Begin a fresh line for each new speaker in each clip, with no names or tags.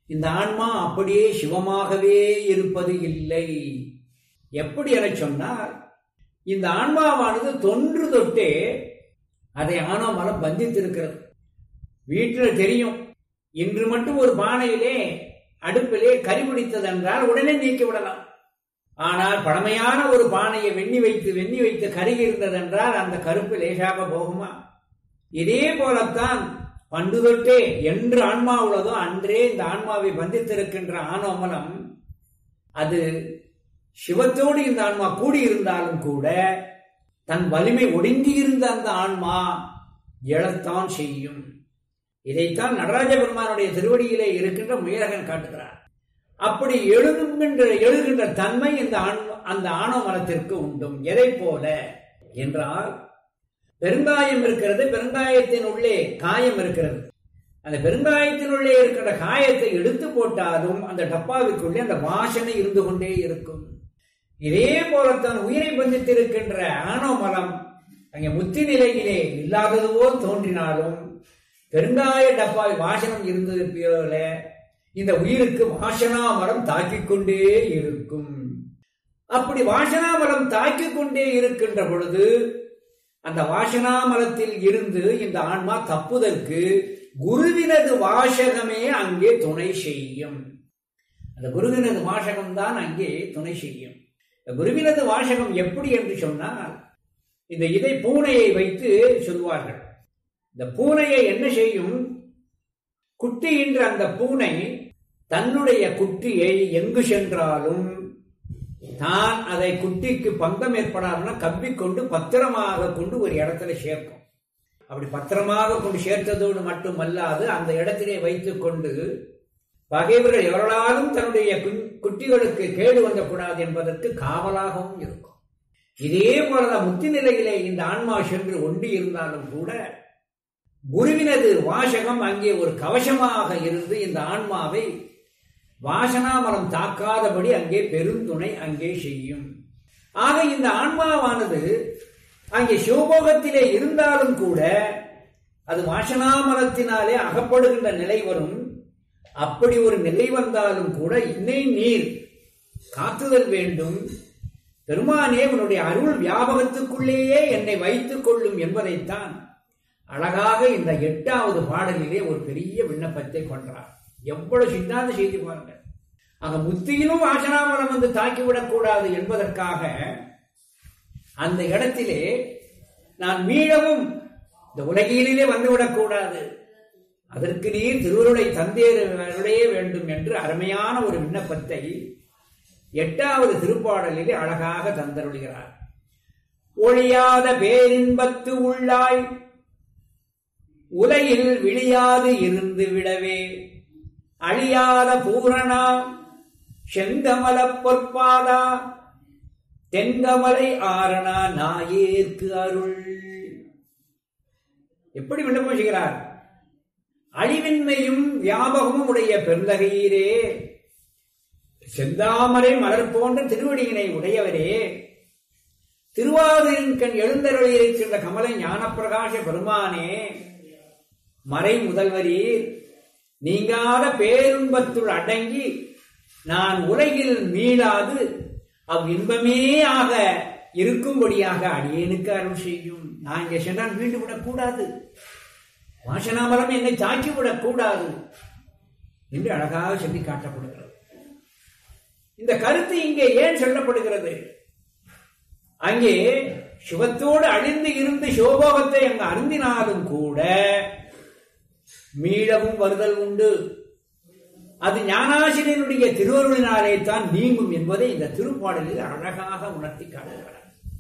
இந்த ஆன்மா அப்படியே சிவமாகவே இருப்பது இல்லை எப்படி என சொன்னால் இந்த ஆன்மாவானது தொன்று தொட்டே அதை ஆனாமலம் பந்தித்திருக்கிறது வீட்டில் தெரியும் இன்று மட்டும் ஒரு பானையிலே அடுப்பிலே கறி பிடித்ததென்றால் உடனே நீக்கி விடலாம் ஆனால் பழமையான ஒரு பானையை வெண்ணி வைத்து வெண்ணி வைத்து கருகி இருந்ததென்றால் அந்த கருப்பு லேசாக போகுமா இதே போலத்தான் பண்டு தொட்டே என்று ஆன்மா உள்ளதோ அன்றே இந்த ஆன்மாவை பந்தித்திருக்கின்ற ஆனோமலம் அது சிவத்தோடு இந்த ஆன்மா கூடியிருந்தாலும் கூட தன் வலிமை ஒடுங்கி இருந்த அந்த ஆன்மா எழத்தான் செய்யும் இதைத்தான் நடராஜ பெருமானுடைய திருவடியிலே இருக்கின்ற முயலகன் காட்டுகிறார் அப்படி எழுகின்ற எழுகின்ற தன்மை இந்த அந்த ஆணவ மலத்திற்கு உண்டும் எதை போல என்றால் பெருங்காயம் இருக்கிறது பெருங்காயத்தின் உள்ளே காயம் இருக்கிறது அந்த பெருங்காயத்தின் உள்ளே இருக்கிற காயத்தை எடுத்து போட்டாலும் அந்த டப்பாவிற்குள்ளே அந்த வாசனை இருந்து கொண்டே இருக்கும் இதே போலத்தான் உயிரை பந்தித்திருக்கின்ற ஆணவ மலம் அங்கே முத்தி நிலையிலே இல்லாதது போல் தோன்றினாலும் பெருங்காய டப்பாவை வாசனம் இருந்தது போல இந்த உயிருக்கு வாசனா மரம் தாக்கிக் கொண்டே இருக்கும் அப்படி வாசனா மரம் தாக்கிக் கொண்டே இருக்கின்ற பொழுது அந்த வாசனா மரத்தில் இருந்து இந்த ஆன்மா தப்புதற்கு குருவினது வாசகமே அங்கே துணை செய்யும் அந்த குருவினது வாசகம் தான் அங்கே துணை செய்யும் குருவினது வாசகம் எப்படி என்று சொன்னால் இந்த இதை பூனையை வைத்து சொல்வார்கள் இந்த பூனையை என்ன செய்யும் குட்டி என்ற அந்த பூனை தன்னுடைய குட்டியை எங்கு சென்றாலும் தான் அதை குட்டிக்கு பங்கம் ஏற்படாமல் கவ்விக்கொண்டு பத்திரமாக கொண்டு ஒரு இடத்துல சேர்க்கும் அப்படி பத்திரமாக கொண்டு சேர்த்ததோடு மட்டுமல்லாது அந்த இடத்திலே வைத்துக் கொண்டு பகைவர்கள் எவர்களாலும் தன்னுடைய குட்டிகளுக்கு கேடு வந்தக்கூடாது என்பதற்கு காவலாகவும் இருக்கும் இதே போலதான் முத்தி நிலையிலே இந்த ஆன்மா சென்று ஒண்டி இருந்தாலும் கூட குருவினது வாசகம் அங்கே ஒரு கவசமாக இருந்து இந்த ஆன்மாவை வாசனாமலம் தாக்காதபடி அங்கே பெருந்துணை அங்கே செய்யும் ஆக இந்த ஆன்மாவானது அங்கே சிவபோகத்திலே இருந்தாலும் கூட அது வாசனாமலத்தினாலே அகப்படுகின்ற நிலை வரும் அப்படி ஒரு நிலை வந்தாலும் கூட இன்னை நீர் காத்துதல் வேண்டும் பெருமானே உன்னுடைய அருள் வியாபகத்துக்குள்ளேயே என்னை வைத்துக் கொள்ளும் என்பதைத்தான் அழகாக இந்த எட்டாவது பாடலிலே ஒரு பெரிய விண்ணப்பத்தை கொன்றார் எவ்வளவு சித்தாந்த செய்தி பாருங்க ஆக முத்தியிலும் வாசனாமலம் வந்து தாக்கிவிடக் கூடாது என்பதற்காக அந்த இடத்திலே நான் மீளவும் இந்த உலகிலே வந்துவிடக் கூடாது அதற்கு நீர் திருவருளை தந்தேருடைய வேண்டும் என்று அருமையான ஒரு விண்ணப்பத்தை எட்டாவது திருப்பாடலிலே அழகாக தந்தருளுகிறார் ஒழியாத பேரின்பத்து உள்ளாய் உலகில் விழியாது இருந்து விடவே அழியாத பூரணா செங்கமல பொற்பாதா தென்கமலை ஆரணா நாயேற்கு அருள் எப்படி விண்ணப்பம் செய்கிறார் அழிவின்மையும் வியாபகமும் உடைய பெருந்தகையீரே செந்தாமரை மலர் போன்ற திருவடியினை உடையவரே திருவாதிரின் கண் எழுந்தருளி இருக்கின்ற கமலை ஞானப்பிரகாச பெருமானே மறை முதல்வரீர் நீங்காத பேருன்பத்துள் அடங்கி நான் உலகில் மீளாது அவ் இன்பமே ஆக இருக்கும்படியாக அடியேனுக்கு அருள் செய்யும் நான் இங்கே சென்றால் மீண்டு விடக்கூடாது வாசனாமலம் என்னை தாக்கி விடக்கூடாது என்று அழகாக சொல்லி காட்டப்படுகிறது இந்த கருத்து இங்கே ஏன் சொல்லப்படுகிறது அங்கே சிவத்தோடு அழிந்து இருந்து சிவபோகத்தை அங்கு அருந்தினாலும் கூட மீளவும் வருதல் உண்டு அது ஞானாசிரியனுடைய திருவருளினாலே தான் நீங்கும் என்பதை இந்த திருப்பாடலில் அழகாக உணர்த்தி காட்டுகிறார்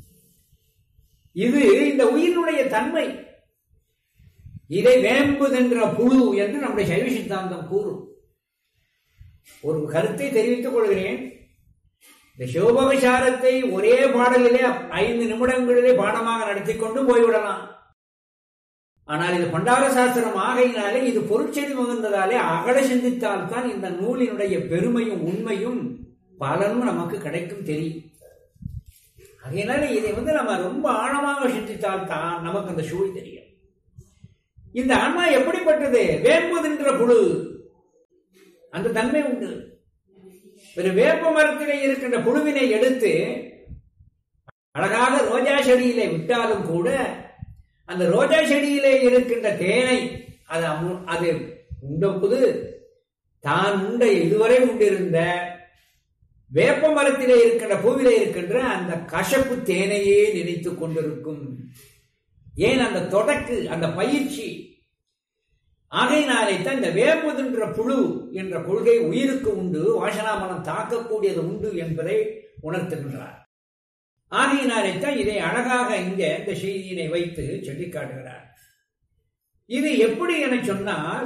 இது இந்த உயிரினுடைய தன்மை இதை வேம்புதென்ற புழு என்று நம்முடைய சைவ சித்தாந்தம் கூறும் ஒரு கருத்தை தெரிவித்துக் கொள்கிறேன் இந்த சிவபகசாரத்தை ஒரே பாடலிலே ஐந்து நிமிடங்களிலே பாடமாக நடத்தி கொண்டு போய்விடலாம் ஆனால் இது பண்டார சாஸ்திரம் ஆகையினாலே இது பொருட்செய்தி மிகுந்ததாலே அகல சிந்தித்தால் தான் இந்த நூலினுடைய பெருமையும் உண்மையும் பலனும் நமக்கு கிடைக்கும் தெரியும் அதனால இதை வந்து நம்ம ரொம்ப ஆழமாக சிந்தித்தால் தான் நமக்கு அந்த சூழ் தெரியும் இந்த ஆன்மா எப்படிப்பட்டது வேம்புதென்ற புழு அந்த தன்மை உண்டு ஒரு வேப்ப மரத்திலே இருக்கின்ற புழுவினை எடுத்து அழகாக ரோஜா செடியிலே விட்டாலும் கூட அந்த ரோஜா செடியிலே இருக்கின்ற தேனை அது அமு- அது உண்டபோது தான் உண்ட இதுவரை உண்டிருந்த வேப்ப மரத்திலே இருக்கின்ற பூவிலே இருக்கின்ற அந்த கசப்பு தேனையே நினைத்துக் கொண்டிருக்கும் ஏன் அந்த தொடக்கு அந்த பயிற்சி ஆகையினாலே தான் இந்த வேம்புகின்ற புழு என்ற கொள்கை உயிருக்கு உண்டு வாசனாமனம் தாக்கக்கூடியது உண்டு என்பதை உணர்த்துகின்றார் ஆகையினாலே தான் இதை அழகாக இங்க இந்த செய்தியினை வைத்து சொல்லிக் காட்டுகிறார் இது எப்படி என சொன்னால்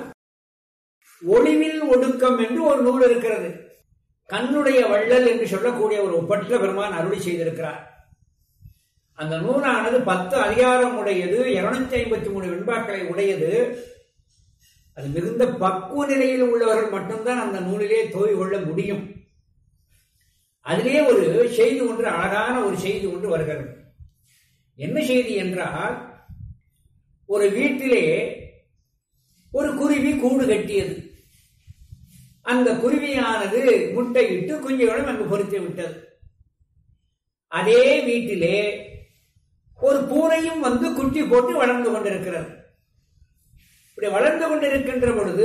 ஒளிவில் ஒடுக்கம் என்று ஒரு நூல் இருக்கிறது கண்ணுடைய வள்ளல் என்று சொல்லக்கூடிய ஒரு ஒப்பற்ற பெருமான் அருளி செய்திருக்கிறார் அந்த நூலானது பத்து அதிகாரம் உடையது இருநூத்தி ஐம்பத்தி மூணு வெண்பாக்களை உடையது அது மிகுந்த பக்குவ நிலையில் உள்ளவர்கள் மட்டும்தான் அந்த நூலிலே தோய் கொள்ள முடியும் அதிலே ஒரு செய்தி ஒன்று அழகான ஒரு செய்தி ஒன்று வருகிறது என்ன செய்தி என்றால் ஒரு வீட்டிலே ஒரு குருவி கூடு கட்டியது அந்த குருவியானது முட்டையிட்டு குஞ்சுகளும் அங்கு பொருத்தி விட்டது அதே வீட்டிலே ஒரு பூனையும் வந்து குட்டி போட்டு வளர்ந்து கொண்டிருக்கிறது இப்படி வளர்ந்து கொண்டிருக்கின்ற பொழுது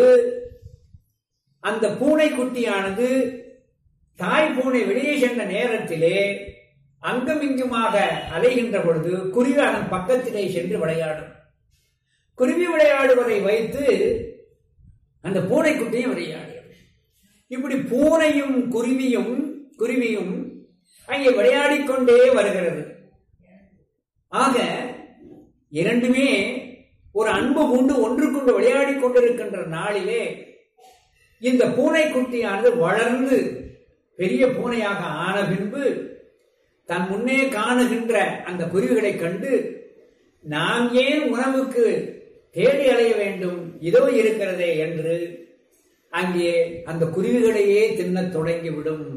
அந்த பூனை குட்டியானது தாய் பூனை வெளியே சென்ற நேரத்திலே அங்குமிங்குமாக அலைகின்ற பொழுது குருவி அதன் பக்கத்திலே சென்று விளையாடும் குருவி விளையாடுவதை வைத்து அந்த பூனைக்குட்டியும் விளையாடும் இப்படி பூனையும் குருவியும் குருவியும் அங்கே விளையாடிக் கொண்டே வருகிறது ஆக இரண்டுமே ஒரு அன்பு கொண்டு ஒன்றுக்கொண்டு விளையாடிக் கொண்டிருக்கின்ற நாளிலே இந்த பூனைக்குட்டியானது வளர்ந்து பெரிய பூனையாக ஆன பின்பு தன் முன்னே காணுகின்ற அந்த குருவிகளை கண்டு நாம் ஏன் உணவுக்கு தேடி அலைய வேண்டும் இதோ இருக்கிறதே என்று அங்கே அந்த குருவிகளையே தின்னத் தொடங்கிவிடும்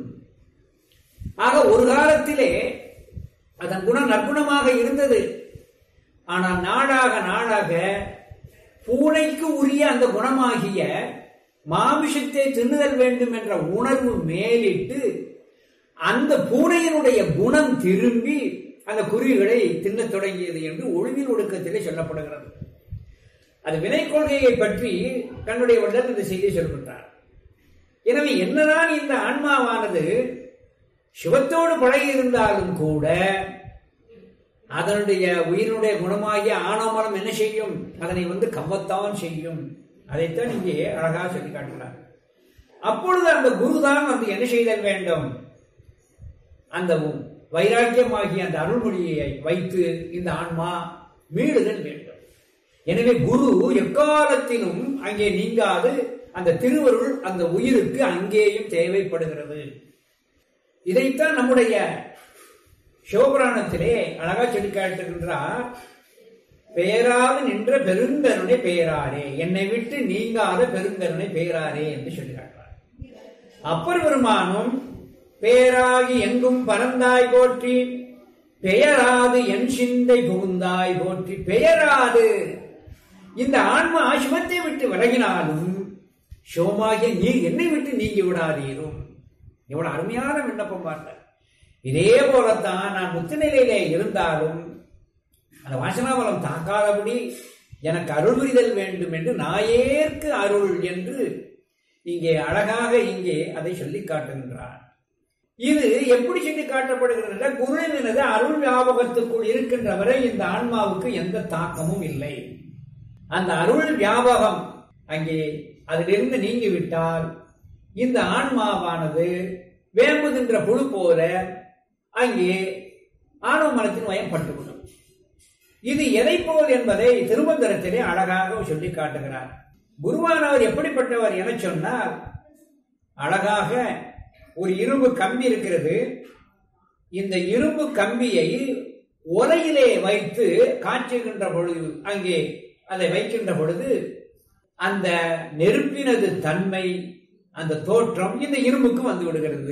ஆக ஒரு காலத்திலே அதன் குணம் நற்குணமாக இருந்தது ஆனால் நாடாக நாடாக பூனைக்கு உரிய அந்த குணமாகிய மாமிசத்தை தின்னுதல் வேண்டும் என்ற உணர்வு மேலிட்டு அந்த பூனையினுடைய குணம் திரும்பி அந்த குருவிகளை தின்னத் தொடங்கியது என்று ஒழுங்கில் ஒடுக்கத்திலே சொல்லப்படுகிறது அது வினை கொள்கையை பற்றி தன்னுடைய வள்ளல் இந்த செய்தியை சொல்கின்றார் எனவே என்னதான் இந்த ஆன்மாவானது சிவத்தோடு பழகி இருந்தாலும் கூட அதனுடைய உயிரினுடைய குணமாகிய ஆணவமனம் என்ன செய்யும் அதனை வந்து கவ்வத்தான் செய்யும் அதைத்தான் இங்கே அழகாக சொல்லி காட்டுகிறார் அப்பொழுது அந்த குருதான் வந்து என்ன செய்தல் வேண்டும் அந்த வைராக்கியமாகிய அந்த அருள்மொழியை வைத்து இந்த ஆன்மா மீளுதல் வேண்டும் எனவே குரு எக்காலத்திலும் அங்கே நீங்காது அந்த திருவருள் அந்த உயிருக்கு அங்கேயும் தேவைப்படுகிறது இதைத்தான் நம்முடைய சிவபுராணத்திலே அழகா சொல்லி காட்டுகின்றார் பெயராது நின்ற பெருங்கருணை பெயராரே என்னை விட்டு நீங்காத பெருங்கருணை பெயராரே என்று சொல்லி காட்டுறார் அப்பர் பெருமானும் பேராகி எங்கும் பறந்தாய் போற்றி பெயராது என் சிந்தை புகுந்தாய் போற்றி பெயராது இந்த ஆன்மா சிவத்தை விட்டு விலகினாலும் சிவமாகிய நீ என்னை விட்டு நீங்கி விடாதீரும் எவ்வளவு அருமையான விண்ணப்பம் பார்த்த இதே போலத்தான் நான் முத்து நிலையிலே இருந்தாலும் அந்த வாசனாபலம் தாக்காதபடி எனக்கு அருள் புரிதல் வேண்டும் என்று நாயேற்கு அருள் என்று இங்கே அழகாக இங்கே அதை சொல்லி காட்டுகின்றார் இது எப்படி சொல்லி காட்டப்படுகிறது குருவினது அருள் வியாபகத்துக்குள் இருக்கின்ற வரை இந்த ஆன்மாவுக்கு எந்த தாக்கமும் இல்லை அந்த அருள் வியாபகம் அங்கே அதிலிருந்து நீங்கிவிட்டால் இந்த ஆன்மாவானது வேம்புகின்ற புழு போல அங்கே ஆணவ மனத்தின் வயப்பட்டுவிடும் இது எதை போல் என்பதை திருமந்திரத்திலே அழகாக சொல்லி காட்டுகிறார் குருவானவர் எப்படிப்பட்டவர் என சொன்னால் அழகாக ஒரு இரும்பு கம்பி இருக்கிறது இந்த இரும்பு கம்பியை உலையிலே வைத்து காய்ச்சுகின்ற பொழுது அங்கே அதை வைக்கின்ற பொழுது அந்த நெருப்பினது தன்மை அந்த தோற்றம் இந்த இரும்புக்கு வந்து விடுகிறது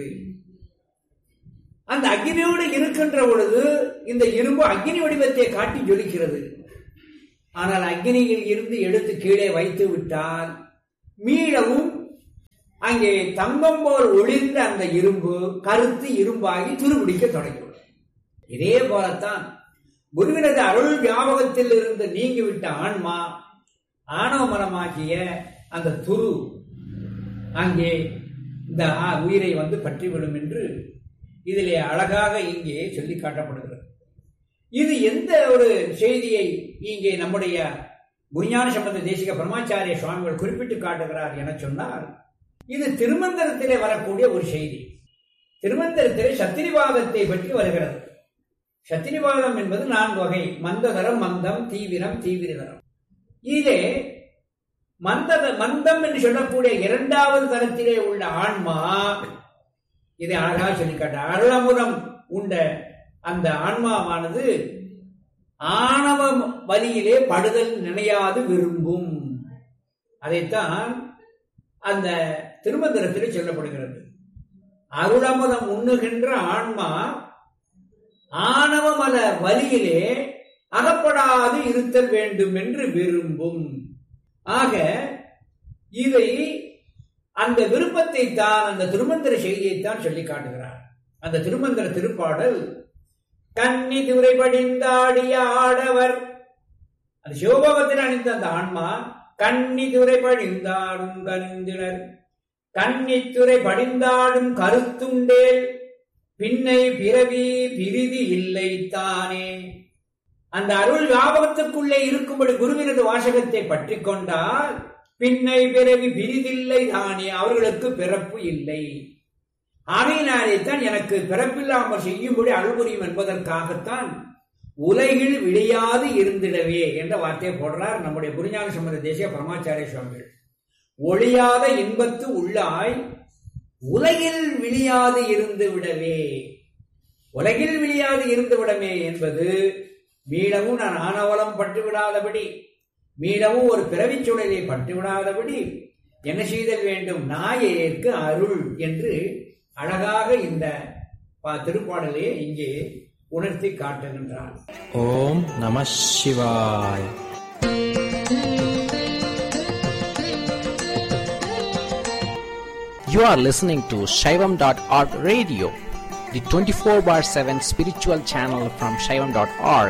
அந்த அக்னியோடு இருக்கின்ற பொழுது இந்த இரும்பு அக்னி வடிவத்தை காட்டி ஜொலிக்கிறது ஆனால் அக்னியில் இருந்து எடுத்து கீழே வைத்து விட்டால் மீளவும் அங்கே தங்கம் போல் ஒளிர்ந்த அந்த இரும்பு கருத்து இரும்பாகி துருபிடிக்க தொடங்கிவிடும் இதே போலத்தான் குருவினது அருள் ஞாபகத்தில் இருந்து நீங்கிவிட்ட ஆன்மா ஆணவ மனமாகிய அந்த துரு அங்கே இந்த ஆ- உயிரை வந்து பற்றிவிடும் என்று இதிலே அழகாக இங்கே சொல்லி காட்டப்படுகிறது இது எந்த ஒரு செய்தியை இங்கே நம்முடைய குருஞான சம்பந்த தேசிக பிரம்மாச்சாரிய சுவாமிகள் குறிப்பிட்டு காட்டுகிறார் என சொன்னால் இது திருமந்திரத்திலே வரக்கூடிய ஒரு செய்தி திருமந்திரத்திலே சத்திரிவாதத்தை பற்றி வருகிறது சத்திரிவாதம் என்பது நான்கு வகை மந்ததரம் மந்தம் தீவிரம் தீவிரதரம் இதிலே மந்தத மந்தம் என்று சொல்லக்கூடிய இரண்டாவது தரத்திலே உள்ள ஆன்மா இதை அழகாக சொல்லி காட்ட அருளமுதம் உண்ட அந்த ஆன்மாவானது ஆணவ வலியிலே படுதல் நினையாது விரும்பும் அதைத்தான் அந்த திருமந்திரத்திலே சொல்லப்படுகிறது அருளமுதம் உண்ணுகின்ற ஆன்மா ஆணவமல வலியிலே அகப்படாது இருத்தல் வேண்டும் என்று விரும்பும் ஆக இதை அந்த விருப்பத்தை தான் அந்த திருமந்திர செய்தியைத்தான் சொல்லி காட்டுகிறார் அந்த திருமந்திர திருப்பாடல் கன்னி துறை படிந்தாடிய ஆடவர் அந்த சிவபோகத்தில் அணிந்த அந்த ஆன்மா கன்னி துறை படிந்தாடும் கருந்தினர் கன்னித்துறை படிந்தாடும் கருத்துண்டேல் பின்னை பிறவி பிரிதி இல்லை தானே அந்த அருள் ஞாபகத்துக்குள்ளே இருக்கும்படி குருவினது வாசகத்தை பற்றி கொண்டால் பின்னை பிறவி பிரிதில்லை தானே அவர்களுக்கு பிறப்பு இல்லை ஆகையினாலேத்தான் எனக்கு பிறப்பில்லாமல் செய்யும்படி அருள் புரியும் என்பதற்காகத்தான் உலகில் விழியாது இருந்திடவே என்ற வார்த்தையை போடுறார் நம்முடைய குருஞான சம்பந்த தேசிய பரமாச்சாரிய சுவாமிகள் ஒளியாத இன்பத்து உள்ளாய் உலகில் விழியாது இருந்து விடவே உலகில் விழியாது இருந்து விடமே என்பது மீளவும் நான் ஆணவலம் பட்டு விடாதபடி மீளவும் ஒரு பிறவிச் சுடலை பட்டு விடாதபடி என்ன செய்தல் வேண்டும் நாயேற்கு அருள் என்று அழகாக இந்த பா- திருப்பாடலே இங்கே உணர்த்தி காட்டுகின்றான்
ஓம் நம சிவாய் You are listening to Shaivam.org radio, the 24 bar 7 spiritual channel from Shaivam.org.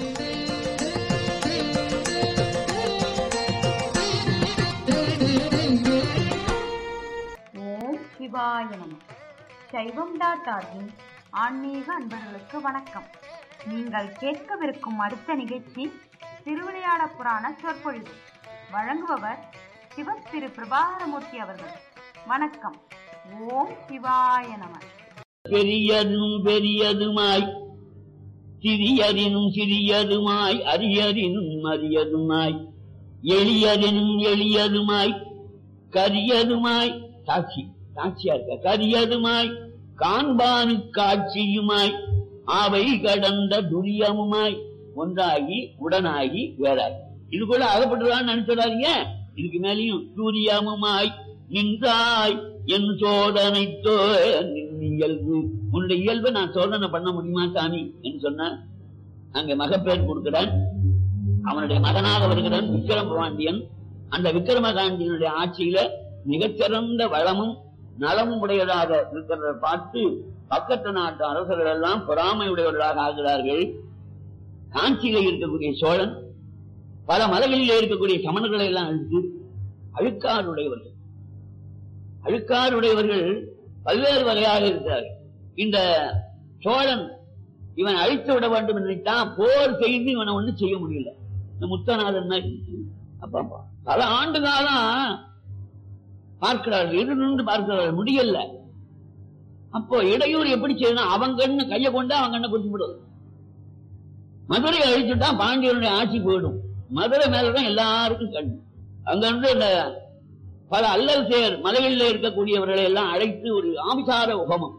ஓம் சிவாய நம சைவம் டாட் ஆர்கின் ஆன்மீக அன்பர்களுக்கு வணக்கம் நீங்கள் கேட்கவிருக்கும் அடுத்த நிகழ்ச்சி திருவிளையாட புராண சொற்பொழிவு வழங்குபவர் சிவ திரு பிரபாகரமூர்த்தி அவர்கள் வணக்கம் ஓம் சிவாய நம
பெரியதும் பெரியதுமாய் சிறியரினும் சிறியதுமாய் அரியரினும் அரியதுமாய் எளியரினும் எளியதுமாய் கரியதுமாய் சாட்சி சாட்சியா இருக்க கரியதுமாய் காண்பானு காட்சியுமாய் அவை கடந்த துரியமுமாய் ஒன்றாகி உடனாகி வேறாகி இதுக்குள்ள அகப்பட்டுதான் நினைச்சிடாதீங்க இதுக்கு மேலேயும் சூரியமுமாய் நின்றாய் என் சோதனைத்தோ நின் இயல்பு உன்னுடைய இயல்பை நான் சோதனை பண்ண முடியுமா சாமி என்று சொன்ன அங்க மகப்பேர் கொடுக்கிறான் அவனுடைய மகனாக வருகிறான் விக்ரம பாண்டியன் அந்த விக்ரமகாண்டியனுடைய ஆட்சியில மிகச்சிறந்த வளமும் நலமும் உடையதாக இருக்கிறத பார்த்து பக்கத்து நாட்டு அரசர்கள் எல்லாம் பொறாமையுடையவர்களாக ஆகிறார்கள் காஞ்சியில இருக்கக்கூடிய சோழன் பல மலைகளிலே இருக்கக்கூடிய சமணர்களை எல்லாம் அழித்து அழுக்காறுடையவர்கள் அழுக்காறுடையவர்கள் பல்வேறு வகையாக இருக்கிறார்கள் இந்த சோழன் இவன் அழித்து விட வேண்டும் என்று நினைத்தான் போர் செய்து இவனை ஒண்ணு செய்ய முடியல இந்த முத்தநாதன் மாதிரி. அப்ப பல ஆண்டு காலம் பார்க்கிறார்கள் இரு நின்று பார்க்கிறார்கள் முடியல அப்போ இடையூறு எப்படி செய்யணும் அவன் கண்ணு கையை கொண்டு அவன் கண்ணை குத்தி விடுவது மதுரை அழிச்சுட்டா பாண்டியனுடைய ஆட்சி போயிடும் மதுரை மேலதான் எல்லாருக்கும் கண் அங்க இருந்து இந்த பல அல்லல் சேர் மலைகளில் இருக்கக்கூடியவர்களை எல்லாம் அழைத்து ஒரு ஆபிசார ஹோமம்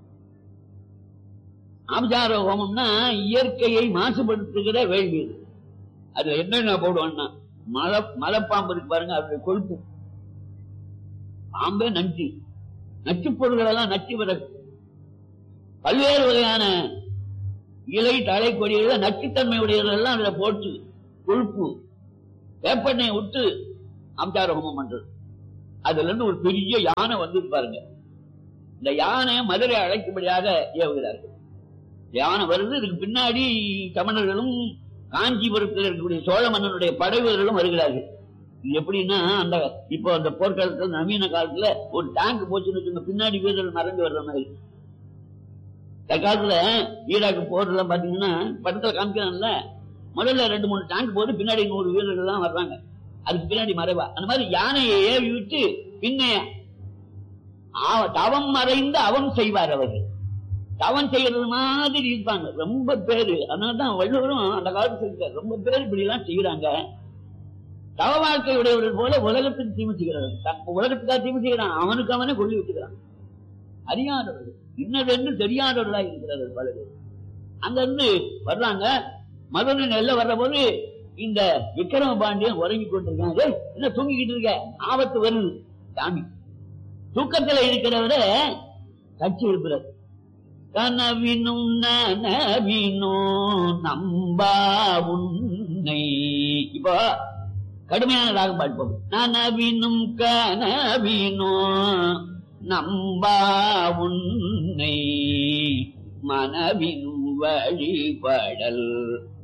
ஆபிசார ஹோமம்னா இயற்கையை மாசுபடுத்துகிற வேள்வி இது. அதுல என்னென்ன போடுவான்னா மலை மலைப்பாம்பு இருக்கு பாருங்க அதோட கொழுப்பு பாம்பே நஞ்சு நச்சுப் பொருள்கள் எல்லாம் நச்சு பிறகு பல்வேறு வகையான இலை தலை கொடிகள் நச்சுத்தன்மை உடையதெல்லாம் அதுல போட்டு கொழுப்பு வேப்பெண்ணெய் விட்டு அம்சார ஹோமம் பண்றது அதுல இருந்து ஒரு பெரிய யானை வந்து பாருங்க இந்த யானை மதுரை அழைக்கும்படியாக ஏவுகிறார்கள் யானை வருது இதுக்கு பின்னாடி தமிழர்களும் காஞ்சிபுரத்தில் இருக்கக்கூடிய சோழ மன்னனுடைய படை வீரர்களும் வருகிறார்கள் இது எப்படின்னா அந்த இப்போ அந்த போர்க்காலத்துல நவீன காலத்துல ஒரு டேங்க் போச்சுன்னு வச்சுங்க பின்னாடி வீரர்கள் மறைஞ்சு வர்ற மாதிரி தற்காலத்துல ஈராக்கு போர்லாம் பாத்தீங்கன்னா படத்துல காமிக்கிறான்ல முதல்ல ரெண்டு மூணு டேங்க் போது பின்னாடி நூறு வீரர்கள் தான் வர்றாங்க அதுக்கு பின்னாடி மறைவா அந்த மாதிரி யானையை ஏவி விட்டு பின்னே ஆ- தவம் மறைந்து அவம் செய்வார் அவர்கள் தவம் செய்யறது மாதிரி இருப்பாங்க ரொம்ப பேரு அதனாலதான் வள்ளுவரும் அந்த காலத்துல சொல்லிட்டார் ரொம்ப பேர் இப்படி எல்லாம் செய்யறாங்க தவ வாழ்க்கை உடையவர்கள் போல உலகத்துக்கு தீமை செய்கிறார்கள் த- உலகத்துக்காக தீமை செய்கிறான் அவனுக்கு அவனே கொல்லி விட்டுக்கிறான் அறியாதவர்கள் இன்னதென்று தெரியாதவர்களா இருக்கிறார்கள் பல பேர் அங்க இருந்து வர்றாங்க மதுரை நெல்ல வர்ற போது இந்த விக்ரம பாண்டியன் உறங்கி கொண்டிருக்காங்க "ஏய், என்ன தூங்கிக்கிட்டு இருக்க ஆபத்து வருது சாமி தூக்கத்துல இருக்கிறவர கட்சி இருக்கிறார் கனவினும் நனவினும் நம்பா உன்னை இப்போ கடுமையான ராகம் பாடுப்போம் நனவினும் கனவினும் நம்பா உன்னை மனவினும் வழிபடல்